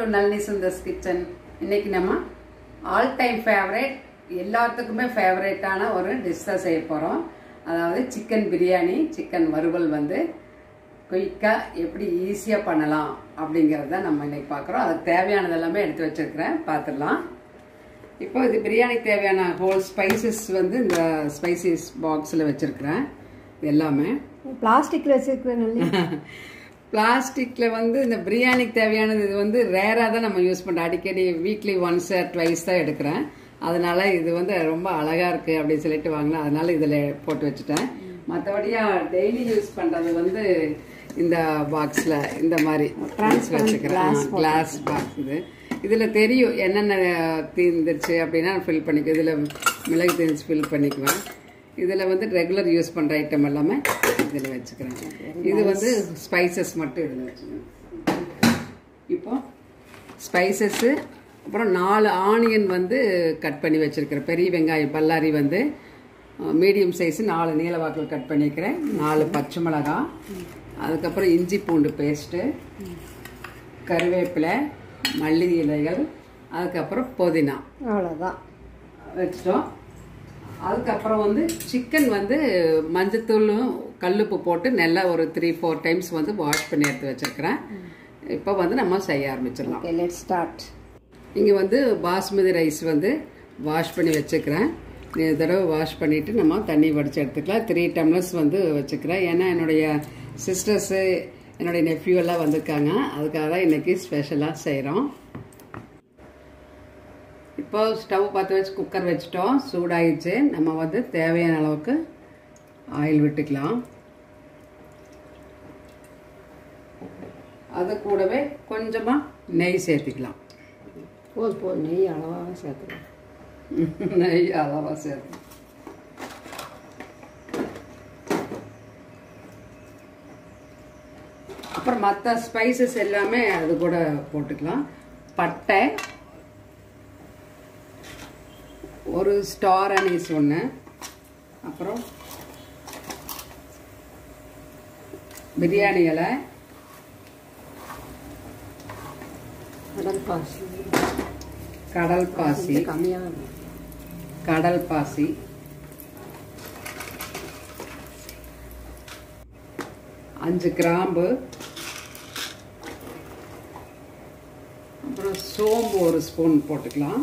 Nalini சுந்தர்ஸ் kitchen இன்னைக்கு நம்ம all time favourite எல்லாத்துக்குமே ஃபேவரேட்டான ஒரு டிஷ் தான் செய்ய போகிறோம் அதாவது சிக்கன் பிரியாணி சிக்கன் வறுவல் வந்து குயிக்காக எப்படி ஈஸியாக பண்ணலாம் அப்படிங்கிறத நம்ம இன்னைக்கு பார்க்குறோம் அதுக்கு தேவையானது எல்லாமே எடுத்து வச்சிருக்கிறேன் பார்த்துடலாம் இப்போ இது பிரியாணிக்கு தேவையான ஹோல் ஸ்பைசஸ் வந்து இந்த ஸ்பைசஸ் பாக்ஸில் வச்சுருக்கிறேன் எல்லாமே பிளாஸ்டிக்ல வச்சிருக்கிற நல்லி பிளாஸ்டிக்ல வந்து இந்த பிரியாணிக்கு தேவையானது இது வந்து ரேராக தான் நம்ம யூஸ் பண்ணுறோம் அடிக்கடி வீக்லி ஒன்ஸ் ட்வைஸ் தான் எடுக்கிறேன் அதனால இது வந்து ரொம்ப அழகா இருக்கு அப்படின்னு சொல்லிட்டு வாங்கினேன் அதனால இதில் போட்டு வச்சுட்டேன் மற்றபடியா டெய்லி யூஸ் பண்றது வந்து இந்த பாக்ஸில் இந்த மாதிரி வச்சுக்கிறேன் கிளாஸ் பாக்ஸ் இது இதில் தெரியும் என்னென்ன தீர்ந்துருச்சு அப்படின்னா ஃபில் பண்ணிக்குவேன் இதில் மிளகு தீர்ந்து ஃபில் பண்ணிக்குவேன் இதில் வந்து ரெகுலர் யூஸ் பண்ணுற ஐட்டம் எல்லாமே இதில் வச்சுக்கிறேன் இது வந்து ஸ்பைசஸ் மட்டும் இதில் வச்சுக்கிறேன் இப்போ ஸ்பைசஸ்ஸு அப்புறம் நாலு ஆனியன் வந்து கட் பண்ணி வச்சுருக்கிறேன் பெரிய வெங்காயம் பல்லாரி வந்து மீடியம் சைஸு நாலு நீல வாக்கில் கட் பண்ணிக்கிறேன் நாலு பச்சை மிளகாய் அதுக்கப்புறம் இஞ்சி பூண்டு பேஸ்ட்டு கருவேப்பிலை மல்லி இலைகள் அதுக்கப்புறம் புதினா அவ்வளோதான் வச்சிட்டோம் அதுக்கப்புறம் வந்து சிக்கன் வந்து மஞ்சத்தூளும் கல்லுப்பு போட்டு நல்லா ஒரு த்ரீ ஃபோர் டைம்ஸ் வந்து வாஷ் பண்ணி எடுத்து வச்சிருக்கிறேன் இப்போ வந்து நம்ம செய்ய ஆரம்பிச்சிடலாம் ஓகே லெட் ஸ்டார்ட் இங்கே வந்து பாஸ்மதி ரைஸ் வந்து வாஷ் பண்ணி வச்சுக்கிறேன் இந்த தடவை வாஷ் பண்ணிவிட்டு நம்ம தண்ணி வடித்து எடுத்துக்கலாம் த்ரீ டம்ளர்ஸ் வந்து வச்சுக்கிறேன் ஏன்னா என்னுடைய சிஸ்டர்ஸு என்னுடைய நெஃப்யூ எல்லாம் வந்திருக்காங்க அதுக்காக தான் இன்றைக்கி ஸ்பெஷலாக செய்கிறோம் இப்போ ஸ்டவ் பற்ற வச்சு குக்கர் வச்சுட்டோம் சூடாயிடுச்சு நம்ம வந்து தேவையான அளவுக்கு ஆயில் விட்டுக்கலாம் அது கூடவே கொஞ்சமாக நெய் சேர்த்துக்கலாம் போதும் போதும் நெய் அளவாக சேர்த்துக்கலாம் நெய் அளவாக சேர்த்து அப்புறம் மற்ற ஸ்பைசஸ் எல்லாமே அது கூட போட்டுக்கலாம் பட்டை ஒரு ஸ்டார் அனீஸ் ஒன்று அப்புறம் பிரியாணி இலை கடல் பாசி கடல் பாசி கம்மியாக கடல் பாசி அஞ்சு கிராம்பு அப்புறம் சோம்பு ஒரு ஸ்பூன் போட்டுக்கலாம்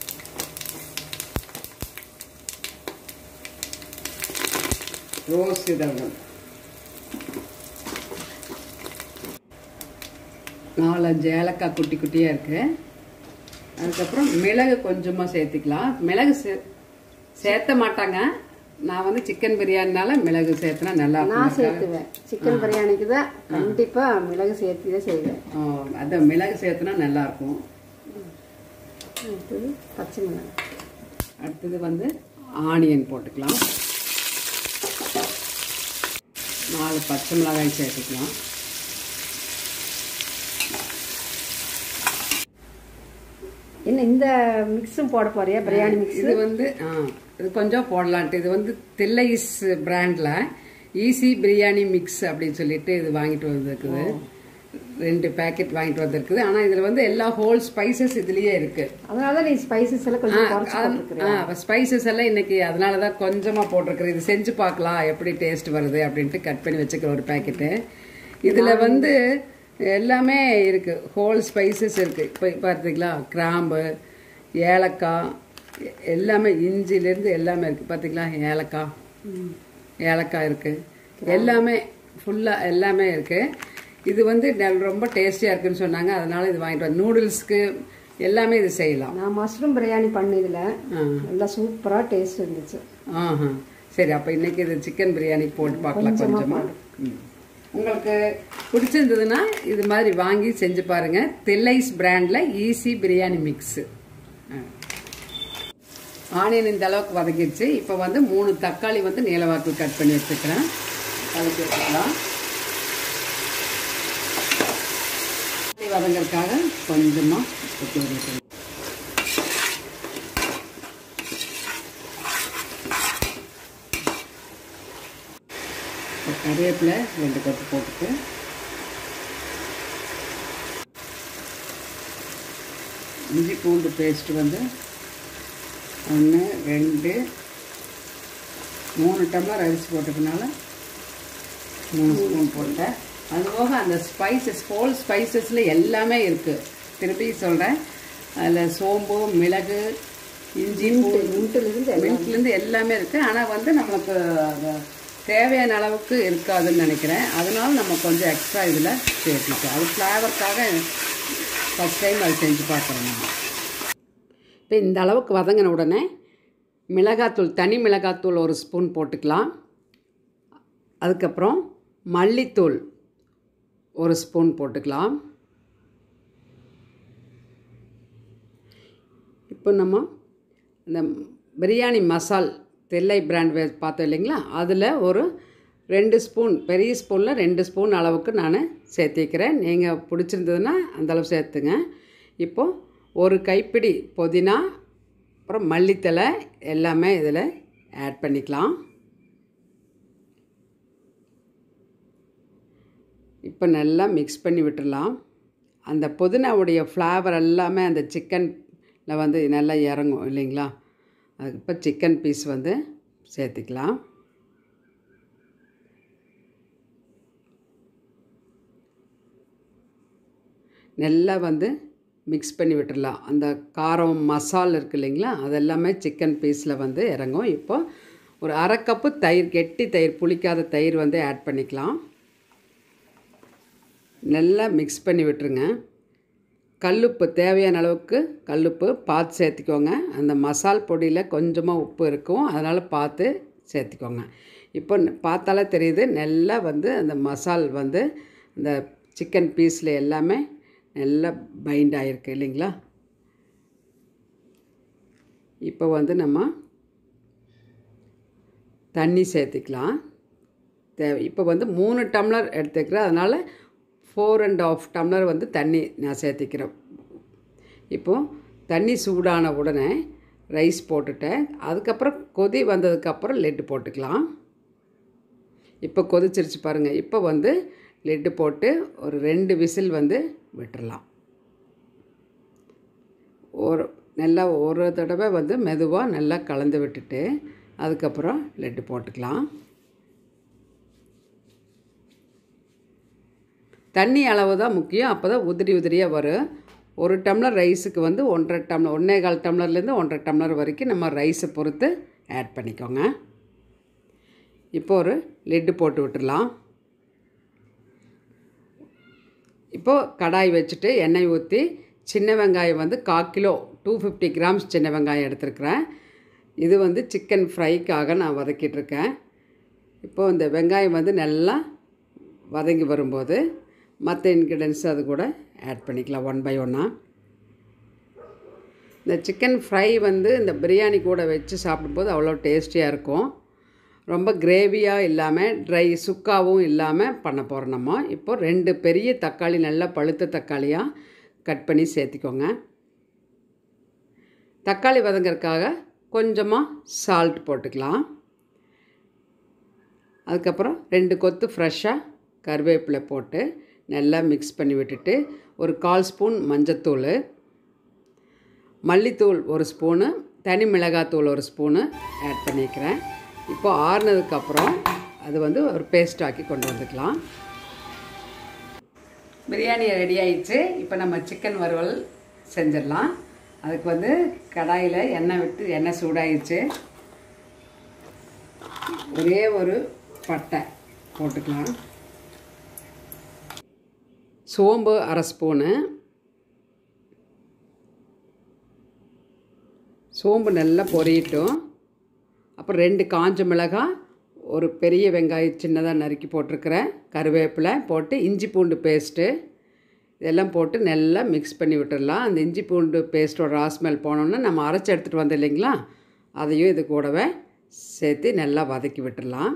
ரோஸ் இதழ்கள் நாலஞ்சு ஏலக்காய் குட்டி குட்டியாக இருக்கு அதுக்கப்புறம் மிளகு கொஞ்சமாக சேர்த்துக்கலாம் மிளகு சே சேர்த்த மாட்டாங்க நான் வந்து சிக்கன் பிரியாணினால மிளகு சேர்த்துனா நல்லா நான் இருக்கும் சேர்த்துவேன் சிக்கன் பிரியாணிக்கு தான் கண்டிப்பாக மிளகு சேர்த்து தான் செய்வேன் ஆ, அதான் மிளகு சேர்த்துனா நல்லா இருக்கும் அடுத்தது பச்சை மிளகாய் அடுத்தது வந்து ஆனியன் போட்டுக்கலாம் நாலு பச்சை மிளகாய் சேர்த்துக்கலாம் என்ன இந்த மிக்ஸும் போட போறியா பிரியாணி மிக்ஸ் இது வந்து ஆ, இது கொஞ்சம் போடலான்ட்டு இது வந்து தில்லைஸ் பிராண்ட்ல ஈஸி பிரியாணி மிக்ஸ் அப்படின்னு சொல்லிட்டு இது வாங்கிட்டு வந்திருக்குது ரெண்டு பேக்கெட் வாங்கிட்டு வந்திருக்குது ஆனா இதுல வந்து எல்லா ஹோல் ஸ்பைசஸ் இதுலயே இருக்கு அதனால தான் நீ ஸ்பைசஸ் எல்லாம் கொஞ்சம் குறைச்சி போட்டுருக்குறேன் ஸ்பைசஸ் எல்லாம் இன்னைக்கு அதனால தான் கொஞ்சமா போட்டிருக்கிறேன் இது செஞ்சு பார்க்கலாம் எப்படி டேஸ்ட் வருது அப்படின்ட்டு கட் பண்ணி வச்சுக்கிற ஒரு பேக்கெட்டு இதுல வந்து எல்லாமே இருக்கு ஹோல் ஸ்பைசஸ் இருக்கு இப்போ பார்த்தீங்களா கிராம்பு ஏலக்காய் எ- எல்லாமே இஞ்சிலேருந்து எல்லாமே இருக்கு பார்த்தீங்களா ஏலக்காய் ஏலக்காய் இருக்கு எல்லாமே ஃபுல்லாக எல்லாமே இருக்கு இது வந்து நல்- ரொம்ப டேஸ்டியாக இருக்குன்னு சொன்னாங்க அதனால இது வாங்கிட்டு வந்து நூடுல்ஸ்க்கு எல்லாமே இது செய்யலாம் நான் மஷ்ரூம் பிரியாணி பண்ணதுல ஆ நல்லா சூப்பரா டேஸ்ட் இருந்துச்சு ஆஹா சரி அப்போ இன்னைக்கு இது சிக்கன் பிரியாணி போட்டு பார்க்கலாம் கொஞ்சமா கொஞ்சமா ம். உங்களுக்கு பிடிச்சிருந்ததுன்னா இது மாதிரி வாங்கி செஞ்சு பாருங்க தில்லைஸ் பிராண்ட்ல ஈஸி பிரியாணி மிக்ஸ் ஆனியன் இந்த அளவுக்கு வதக்கிடுச்சு இப்போ வந்து மூணு தக்காளி வந்து நீளவாக்கில் கட் பண்ணி வச்சுக்கிறேன் வதக்கி வச்சுக்கலாம் தக்காளி வதங்கறதுக்காக கொஞ்சமாக உப்பு ஊற்றிக்கலாம் இப்போ கறிவேப்பிலை ரெண்டு கொத்து போட்டுட்டு இஞ்சி பூண்டு பேஸ்ட் வந்து ஒன்று ரெண்டு மூணு டம்ளர் அரிசி போட்டதுனால மூணு ஸ்பூன் போட்டேன் அதுபோக அந்த ஸ்பைசஸ் ஹோல் ஸ்பைசஸில் எல்லாமே இருக்குது திருப்பி சொல்கிறேன் அதில் சோம்பு மிளகு இஞ்சி பூண்டு மின்ட்டிலிருந்து மின்ட்லேருந்து எல்லாமே இருக்குது ஆனால் வந்து நமக்கு அது தேவையான அளவுக்கு இருக்காதுன்னு நினைக்கிறேன் அதனால நம்ம கொஞ்சம் எக்ஸ்ட்ரா இதில் சேர்த்துட்டோம் அது ஃப்ளேவருக்காக ஃபஸ்ட் டைம் அது செஞ்சு பார்க்குறோம் நம்ம இப்போ இந்த அளவுக்கு வதங்கின உடனே மிளகாத்தூள் தனி மிளகாத்தூள் ஒரு ஸ்பூன் போட்டுக்கலாம் அதுக்கப்புறம் மல்லித்தூள் ஒரு ஸ்பூன் போட்டுக்கலாம் இப்போ நம்ம இந்த பிரியாணி மசால் தெல்லை பிராண்ட் வே பார்த்தோம் இல்லைங்களா அதில் ஒரு ரெண்டு ஸ்பூன் பெரிய ஸ்பூனில் ரெண்டு ஸ்பூன் அளவுக்கு நான் சேர்த்திக்கிறேன் நீங்கள் பிடிச்சிருந்ததுன்னா அந்த அளவு சேர்த்துங்க இப்போது ஒரு கைப்பிடி புதினா அப்புறம் மல்லித்தலை எல்லாமே இதில் ஆட் பண்ணிக்கலாம் இப்போ நல்லா மிக்ஸ் பண்ணி விட்டுடலாம் அந்த புதினாவுடைய ஃப்ளேவர் எல்லாமே அந்த சிக்கனில் வந்து நல்லா இறங்கும் இல்லைங்களா அதுக்கு இப்போ சிக்கன் பீஸ் வந்து சேர்த்துக்கலாம் நல்லா வந்து மிக்ஸ் பண்ணி விட்டுடலாம் அந்த காரம் மசால் இருக்குது இல்லைங்களா அதெல்லாமே சிக்கன் பீஸில் வந்து இறங்கும் இப்போ ஒரு அரை கப்பு தயிர் கெட்டி தயிர் புளிக்காத தயிர் வந்து ஆட் பண்ணிக்கலாம் நல்லா மிக்ஸ் பண்ணி விட்டுருங்க கல்லுப்பு தேவையான அளவுக்கு கல்லுப்பு பார்த்து சேர்த்துக்கோங்க அந்த மசால் பொடியில் கொஞ்சமாக உப்பு இருக்கும் அதனால் பார்த்து சேர்த்துக்கோங்க இப்போ பார்த்தாலே தெரியுது நல்லா வந்து அந்த மசால் வந்து அந்த சிக்கன் பீஸில் எல்லாமே நல்லா பைண்ட் ஆகிருக்கு இல்லைங்களா இப்போ வந்து நம்ம தண்ணி சேர்த்துக்கலாம் தேவை இப்போ வந்து மூணு டம்ளர் எடுத்துக்கிறேன் அதனால் ஃபோர் அண்ட் ஆஃப் டம்ளர் வந்து தண்ணி நான் சேர்த்திக்கிறேன் இப்போது தண்ணி சூடான உடனே ரைஸ் போட்டுட்டேன் அதுக்கப்புறம் கொதி வந்ததுக்கப்புறம் லெட்டு போட்டுக்கலாம் இப்போ கொதிச்சிருச்சு பாருங்கள் இப்போ வந்து லெட்டு போட்டு ஒரு ரெண்டு விசில் வந்து விட்டுறலாம் ஒரு நல்லா ஒரு தடவை வந்து மெதுவாக நல்லா கலந்து விட்டுட்டு அதுக்கப்புறம் லெட்டு போட்டுக்கலாம் தண்ணி அளவு தான் முக்கியம் அப்போ தான் உதிரி உதிரியாக வரும் ஒரு டம்ளர் ரைஸுக்கு வந்து ஒன்றரை டம்ளர் ஒன்றே கால் டம்ளர்லேருந்து ஒன்றரை டம்ளர் வரைக்கும் நம்ம ரைஸை பொறுத்து ஆட் பண்ணிக்கோங்க இப்போ ஒரு லிட்டு போட்டு விட்டுடலாம் இப்போது கடாய் வச்சுட்டு எண்ணெய் ஊற்றி சின்ன வெங்காயம் வந்து கால் கிலோ டூ ஃபிஃப்டி கிராம்ஸ் சின்ன வெங்காயம் எடுத்துருக்குறேன் இது வந்து சிக்கன் ஃப்ரைக்காக நான் வதக்கிட்டுருக்கேன் இப்போது இந்த வெங்காயம் வந்து நல்லா வதங்கி வரும்போது மற்ற இன்க்ரீடியன்ஸ் அது கூட ஆட் பண்ணிக்கலாம் ஒன் பை ஒன்னாக இந்த சிக்கன் ஃப்ரை வந்து இந்த பிரியாணி கூட வச்சு சாப்பிடும்போது அவ்வளோ டேஸ்டியாக இருக்கும் ரொம்ப கிரேவியாக இல்லாமல் ட்ரை சுக்காவும் இல்லாமல் பண்ண போகிறோம் நம்ம இப்போ ரெண்டு பெரிய தக்காளி நல்லா பழுத்த தக்காளியாக கட் பண்ணி சேர்த்திக்கோங்க தக்காளி வதங்கறதுக்காக கொஞ்சமாக சால்ட் போட்டுக்கலாம் அதுக்கப்புறம் ரெண்டு கொத்து ஃப்ரெஷ்ஷாக கருவேப்பிலை போட்டு நல்லா மிக்ஸ் பண்ணி விட்டுட்டு ஒரு கால் ஸ்பூன் மஞ்சத்தூள் மல்லித்தூள் ஒரு ஸ்பூனு தனி மிளகாத்தூள் ஒரு ஸ்பூனு ஆட் பண்ணிக்கிறேன் இப்போ ஆறுனதுக்கப்புறம் அது வந்து ஒரு பேஸ்ட் ஆக்கி கொண்டு வந்துக்கலாம் பிரியாணி ரெடி ஆயிடுச்சு இப்போ நம்ம சிக்கன் வறுவல் செஞ்சிடலாம் அதுக்கு வந்து கடாயில் எண்ணெய் விட்டு எண்ணெய் சூடாயிடுச்சு ஒரே ஒரு பட்டை போட்டுக்கலாம் சோம்பு அரை ஸ்பூனு சோம்பு நல்லா பொரியட்டும் அப்புறம் ரெண்டு காஞ்ச மிளகாய் ஒரு பெரிய வெங்காயம் சின்னதாக நறுக்கி போட்டிருக்கிறேன் கருவேப்பிலை போட்டு இஞ்சி பூண்டு பேஸ்ட்டு இதெல்லாம் போட்டு நல்லா மிக்ஸ் பண்ணி விட்டுடலாம் அந்த இஞ்சி பூண்டு பேஸ்ட்டோட ராஸ்மெல் போனோன்னா நம்ம அரைச்சி எடுத்துகிட்டு வந்தோம் இல்லைங்களா அதையும் இது கூடவே சேர்த்து நல்லா வதக்கி விட்டுடலாம்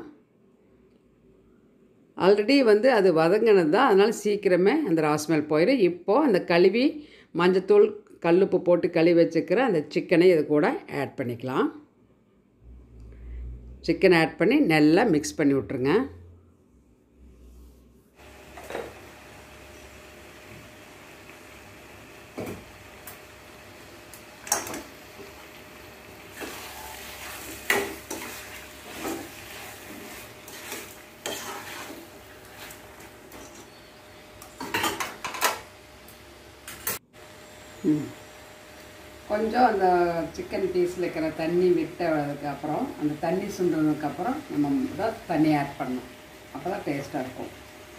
ஆல்ரெடி வந்து அது வதங்கினது தான் அதனால் சீக்கிரமே அந்த ராஸ்மெல் போயிடும் இப்போது அந்த கழுவி மஞ்சத்தூள் கல்லுப்பு போட்டு கழுவி வச்சுக்கிற அந்த சிக்கனை இது கூட ஆட் பண்ணிக்கலாம் சிக்கன் ஆட் பண்ணி நல்லா மிக்ஸ் பண்ணி விட்ருங்க ம். கொஞ்சம் அந்த சிக்கன் பீஸில் இருக்கிற தண்ணி விட்டதுக்கு அப்புறம் அந்த தண்ணி சுண்டுனதுக்கு அப்புறம் நம்ம தான் தண்ணி ஆட் பண்ணணும் அப்போ தான் டேஸ்ட்டாக இருக்கும்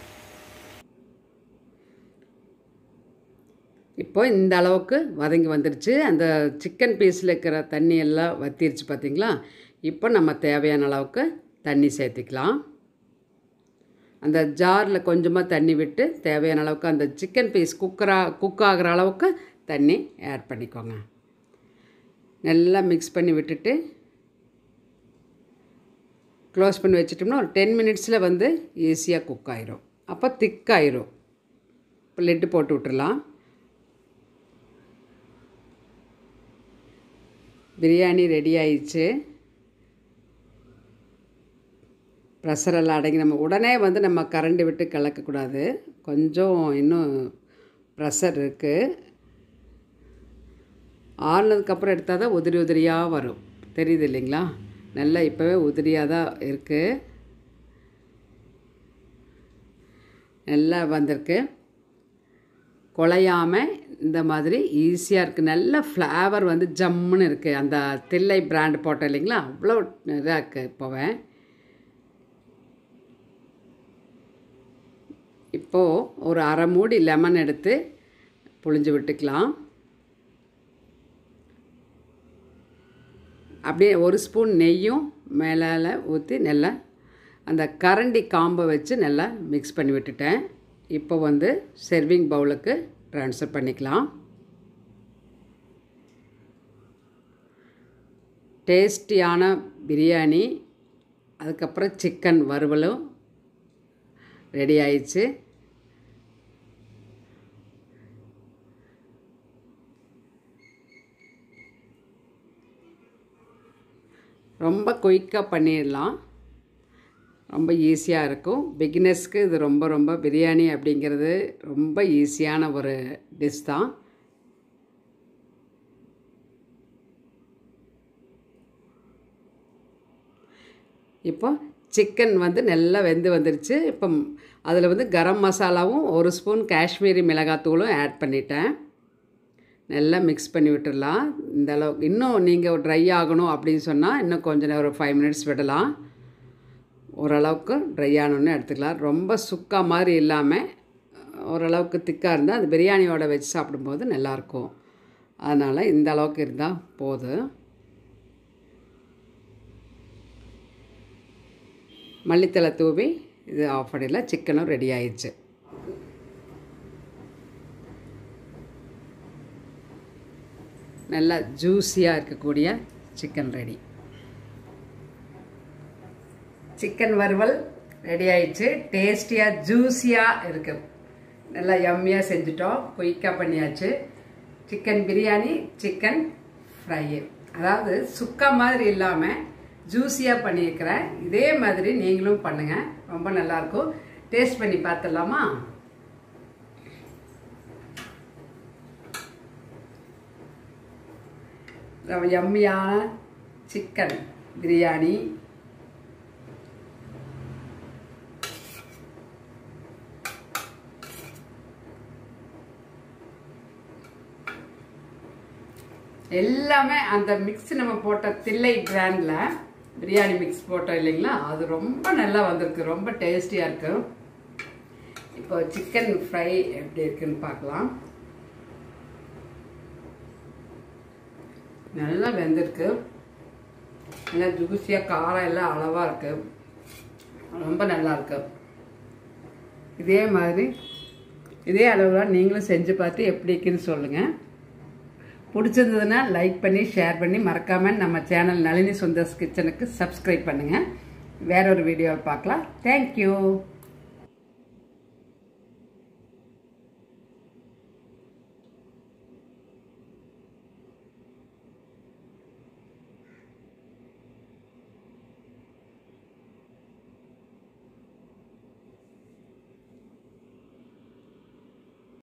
இப்போ இந்த அளவுக்கு வதங்கி வந்துருச்சு அந்த சிக்கன் பீஸில் இருக்கிற தண்ணி எல்லாம் வத்திருச்சு பார்த்தீங்களா இப்போ நம்ம தேவையான அளவுக்கு தண்ணி சேர்த்திக்கலாம் அந்த ஜாரில் கொஞ்சமாக தண்ணி விட்டு தேவையான அளவுக்கு அந்த சிக்கன் பீஸ் குக்கரா குக் ஆகிற அளவுக்கு தண்ணி ஆட் பண்ணிக்கோங்க நல்லா மிக்ஸ் பண்ணி விட்டுட்டு க்ளோஸ் பண்ணி வச்சிட்டோம்னா ஒரு டென் மினிட்ஸில் வந்து ஈஸியாக குக் ஆயிரும் அப்போ திக்காயிரும் இப்போ லெட்டு போட்டு விட்டுறலாம் பிரியாணி ரெடி ஆயிடுச்சு ப்ரெஷர் எல்லாம் அடங்கி நம்ம உடனே வந்து நம்ம கரண்டி விட்டு கலக்கக்கூடாது கொஞ்சம் இன்னும் ப்ரெஷர் இருக்குது ஆறுனதுக்கப்புறம் எடுத்தால் தான் உதிரி உதிரியாக வரும் தெரியுது இல்லைங்களா நல்லா இப்போவே உதிரியாக தான் இருக்குது நல்லா வந்திருக்கு குலையாமல் இந்த மாதிரி ஈஸியாக இருக்குது நல்ல ஃப்ளேவர் வந்து ஜம்முன்னு இருக்குது அந்த தில்லை பிராண்ட் போட்டோம் இல்லைங்களா அவ்வளோ இதாக இருக்குது இப்போவே இப்போது ஒரு அரை மூடி லெமன் எடுத்து புழிஞ்சு விட்டுக்கலாம் அப்படியே ஒரு ஸ்பூன் நெய்யும் மேலால் ஊற்றி நல்லா அந்த கரண்டி காம்பை வச்சு நல்லா மிக்ஸ் பண்ணி விட்டுட்டேன் இப்போ வந்து சர்விங் பவுலுக்கு ட்ரான்ஸ்ஃபர் பண்ணிக்கலாம் டேஸ்டியான பிரியாணி அதுக்கப்புறம் சிக்கன் வறுவலும் ரெடி ஆயிடுச்சு ரொம்ப குயிக்காக பண்ணிடலாம் ரொம்ப ஈஸியாக இருக்கும் பிகினர்ஸ்க்கு இது ரொம்ப ரொம்ப பிரியாணி அப்படிங்கிறது ரொம்ப ஈஸியான ஒரு டிஷ் தான் இப்போ சிக்கன் வந்து நல்லா வெந்து வந்துருச்சு இப்போ அதில் வந்து கரம் மசாலாவும் ஒரு ஸ்பூன் காஷ்மீரி மிளகாத்தூளும் ஆட் பண்ணிட்டேன் நல்லா மிக்ஸ் பண்ணி விட்டுடலாம் இந்த அளவுக்கு இன்னும் நீங்கள் ட்ரை ஆகணும் அப்படின்னு சொன்னால் இன்னும் கொஞ்சம் நேரம் ஒரு ஃபைவ் மினிட்ஸ் விடலாம் ஓரளவுக்கு ட்ரை ஆனோன்னு எடுத்துக்கலாம் ரொம்ப சுக்கா மாதிரி இல்லாமல் ஓரளவுக்கு திக்காக இருந்தால் அது பிரியாணியோட வச்சு சாப்பிடும்போது நல்லாயிருக்கும் அதனால் இந்த அளவுக்கு இருந்தால் போதும் மல்லித்தலை தூவி இது ஆஃப் பண்ணிடலாம் சிக்கனும் ரெடி ஆயிடுச்சு நல்லா ஜூஸியாக இருக்கக்கூடிய சிக்கன் ரெடி சிக்கன் வறுவல் ரெடி ஆயிடுச்சு டேஸ்டியாக ஜூஸியாக இருக்கு நல்லா யம்மியாக செஞ்சுட்டோம் குயிக்காக பண்ணியாச்சு சிக்கன் பிரியாணி சிக்கன் ஃப்ரை அதாவது சுக்கா மாதிரி இல்லாமல் ஜூஸியாக பண்ணியிருக்கிறேன் இதே மாதிரி நீங்களும் பண்ணுங்கள் ரொம்ப நல்லாயிருக்கும் டேஸ்ட் பண்ணி பார்த்துடலாமா யம்மியான சிக்கன் பிரியாணி எல்லாமே அந்த மிக்ஸ் நம்ம போட்ட தில்லை பிராண்டில் பிரியாணி மிக்ஸ் போட்டோம் இல்லைங்களா அது ரொம்ப நல்லா வந்திருக்கு ரொம்ப டேஸ்டியாக இருக்கு இப்போ சிக்கன் ஃப்ரை எப்படி இருக்குன்னு பார்க்கலாம் நல்லா வெந்திருக்கு நல்லா ஜூஸியாக காரம் எல்லாம் அளவாக இருக்கு ரொம்ப நல்லா இருக்கு இதே மாதிரி இதே அளவில் நீங்களும் செஞ்சு பார்த்து எப்படி இருக்குன்னு சொல்லுங்கள் பிடிச்சிருந்ததுன்னா லைக் பண்ணி ஷேர் பண்ணி மறக்காமல் நம்ம சேனல் நளினி சுந்தர்ஸ் கிச்சனுக்கு சப்ஸ்கிரைப் பண்ணுங்கள் வேற ஒரு வீடியோவை பார்க்கலாம் தேங்க்யூ